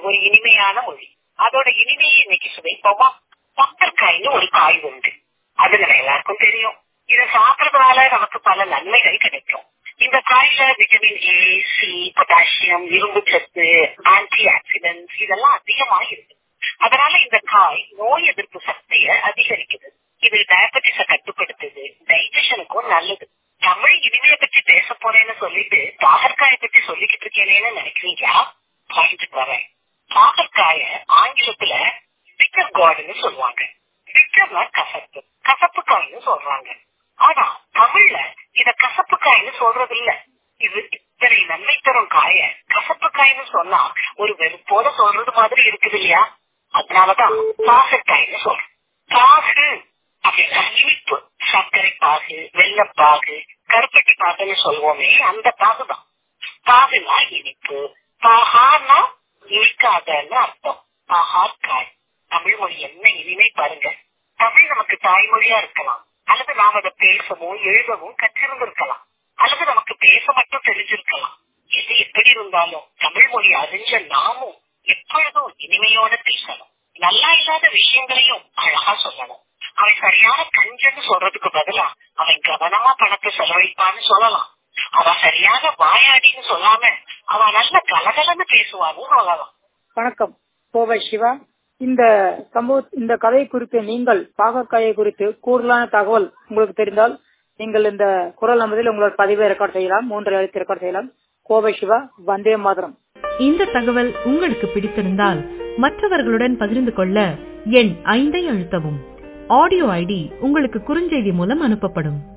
ஒரு இனிமையான மொழி அதோட இனிமையை இன்னைக்கு சுவைப்போமா பக்கற்காய்னு ஒரு காய் உண்டு அது நம்ம எல்லாருக்கும் தெரியும் இத சாப்பிடுறதுனால நமக்கு பல நன்மைகள் கிடைக்கும் இந்த காயில விட்டமின் ஏ சி பொட்டாசியம் இரும்பு சத்து ஆன்டி ஆக்சிடென்ட்ஸ் இதெல்லாம் அதிகமா இருக்கு அதனால இந்த காய் நோய் எதிர்ப்பு சக்தியை அதிகரிக்குது இது டயபெட்டிஸ கட்டுப்படுத்துது டைஜஷனுக்கும் நல்லது தமிழ் இனிமைய பத்தி பேச போறேன்னு சொல்லிட்டு பாகற்காய பத்தி சொல்லிக்கிட்டு இருக்கேனேன்னு நினைக்கிறீங்களா பாயிண்ட்டுக்கு வரேன் பாகற்காய ஆங்கிலத்துல பிக்கர் கார்டுன்னு சொல்லுவாங்க பிக்கர்னா கசப்பு கசப்பு காய்னு சொல்றாங்க ஆனா தமிழ்ல இத கசப்பு காய்னு சொல்றது இல்ல இது இத்தனை நன்மை தரும் காய கசப்பு காய்னு சொன்னா ஒரு வெறுப்போட சொல்றது மாதிரி இருக்குது இல்லையா அதனாலதான் பாகற்காய்னு சொல்றோம் பாகு அப்படின்னா இனிப்பு சர்க்கரை பாகு வெள்ளப்பாகு கருப்பட்டி பாகுன்னு சொல்லுவோமே அந்த பாகுதான் பாகுனா இனிப்பு பாகான்னா இனிக்காதன்னு அர்த்தம் பாகாக்காய் தமிழ் மொழி என்ன இனிமை பாருங்க தமிழ் நமக்கு தாய்மொழியா இருக்கலாம் அல்லது நாம் அதை பேசவும் எழுதவும் கற்றிருந்திருக்கலாம் அல்லது நமக்கு பேச மட்டும் தெரிஞ்சிருக்கலாம் எது எப்படி இருந்தாலும் தமிழ் மொழி அறிஞ்ச நாமும் எப்பொழுதும் இனிமையோட பேசணும் நல்லா இல்லாத விஷயங்களையும் அழகா சொல்லணும் அவன் சரியான கஞ்சன்னு சொல்றதுக்கு பதிலா அவன் கவனமா பணத்தை செலவழிப்பான்னு சொல்லலாம் அவன் சரியான வாயாடின்னு சொல்லாம அவன் நல்ல கலகலன்னு பேசுவான்னு சொல்லலாம் வணக்கம் கோவை சிவா இந்த சம்பவ இந்த கதை குறித்து நீங்கள் பாகற்காயை குறித்து கூடுதலான தகவல் உங்களுக்கு தெரிந்தால் நீங்கள் இந்த குரல் நம்பதில் உங்களோட பதிவை ரெக்கார்ட் செய்யலாம் மூன்று எழுத்து ரெக்கார்ட் செய்யலாம் கோவை சிவா வந்தே மாதரம் இந்த தகவல் உங்களுக்கு பிடித்திருந்தால் மற்றவர்களுடன் பகிர்ந்து கொள்ள எண் ஐந்தை அழுத்தவும் ஆடியோ ஐடி உங்களுக்கு குறுஞ்செய்தி மூலம் அனுப்பப்படும்